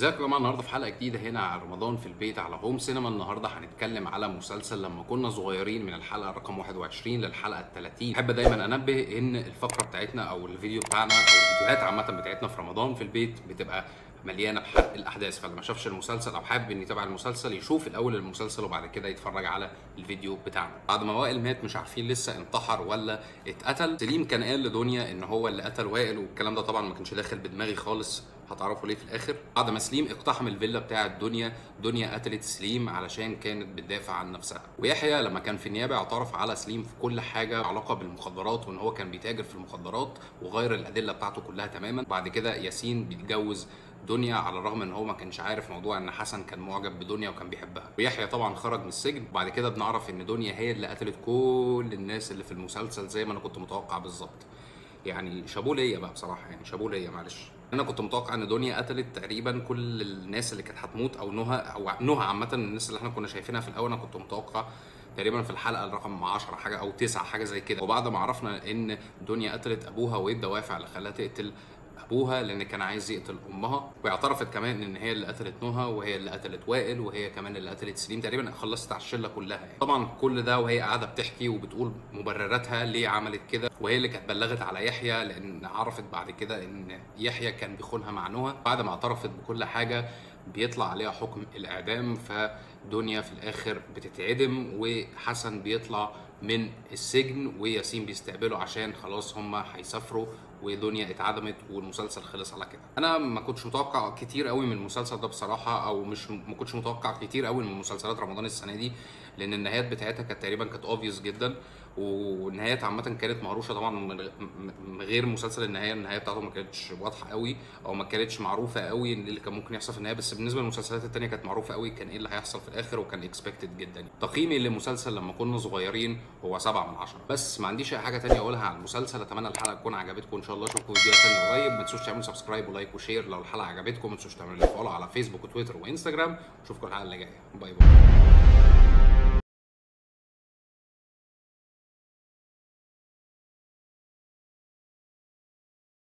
ازيكم يا جماعه النهارده في حلقه جديده هنا على رمضان في البيت على هوم سينما النهارده هنتكلم على مسلسل لما كنا صغيرين من الحلقه رقم 21 للحلقه ال 30 احب دايما انبه ان الفقره بتاعتنا او الفيديو بتاعنا او الفيديوهات عامه بتاعتنا في رمضان في البيت بتبقى مليانه بحرق الاحداث فاللي ما شافش المسلسل او حابب ان يتابع المسلسل يشوف الاول المسلسل وبعد كده يتفرج على الفيديو بتاعنا بعد ما وائل مات مش عارفين لسه انتحر ولا اتقتل سليم كان قال لدنيا ان هو اللي قتل وائل والكلام ده طبعا ما كانش داخل بدماغي خالص هتعرفوا ليه في الاخر بعد ما سليم اقتحم الفيلا بتاعه دنيا دنيا قتلت سليم علشان كانت بتدافع عن نفسها ويحيى لما كان في النيابه اعترف على سليم في كل حاجه علاقه بالمخدرات وان هو كان بيتاجر في المخدرات وغير الادله بتاعته كلها تماما بعد كده ياسين بيتجوز دنيا على الرغم ان هو ما كانش عارف موضوع ان حسن كان معجب بدنيا وكان بيحبها ويحيى طبعا خرج من السجن وبعد كده بنعرف ان دنيا هي اللي قتلت كل الناس اللي في المسلسل زي ما انا كنت متوقع بالظبط يعني شابوه ليا بقى بصراحه يعني شابوه ليا معلش انا كنت متوقع ان دنيا قتلت تقريبا كل الناس اللي كانت هتموت او نهى او نهى عامه الناس اللي احنا كنا شايفينها في الاول انا كنت متوقع تقريبا في الحلقه الرقم 10 حاجه او 9 حاجه زي كده وبعد ما عرفنا ان دنيا قتلت ابوها وايه الدوافع اللي خلاها تقتل ابوها لان كان عايز يقتل امها واعترفت كمان ان هي اللي قتلت نهى وهي اللي قتلت وائل وهي كمان اللي قتلت سليم تقريبا خلصت على الشله كلها يعني. طبعا كل ده وهي قاعده بتحكي وبتقول مبرراتها ليه عملت كده وهي اللي كانت بلغت على يحيى لان عرفت بعد كده ان يحيى كان بيخونها مع نهى بعد ما اعترفت بكل حاجه بيطلع عليها حكم الاعدام فدنيا في الاخر بتتعدم وحسن بيطلع من السجن وياسين بيستقبله عشان خلاص هم هيسافروا ودنيا اتعدمت والمسلسل خلص على كده انا ما كنتش متوقع كتير قوي من المسلسل ده بصراحه او مش ما كنتش متوقع كتير قوي من مسلسلات رمضان السنه دي لان النهايات بتاعتها كانت تقريبا كانت اوبفيوس جدا والنهايات عامه كانت مهروشه طبعا من غير مسلسل النهايه النهايه بتاعته ما كانتش واضحه قوي او ما كانتش معروفه قوي اللي كان ممكن يحصل في النهايه بس بالنسبه للمسلسلات التانية كانت معروفه قوي كان ايه اللي هيحصل في الاخر وكان اكسبكتد جدا تقييمي للمسلسل لما كنا صغيرين هو 7 من 10 بس ما عنديش اي حاجه تانية اقولها على المسلسل اتمنى الحلقه تكون عجبتكم ان شاء الله اشوفكم فيديو تاني قريب ما تنسوش تعملوا سبسكرايب ولايك وشير لو الحلقه عجبتكم ما تنسوش تعملوا لي فولو على فيسبوك وتويتر وانستجرام اشوفكم الحلقه اللي جايه باي باي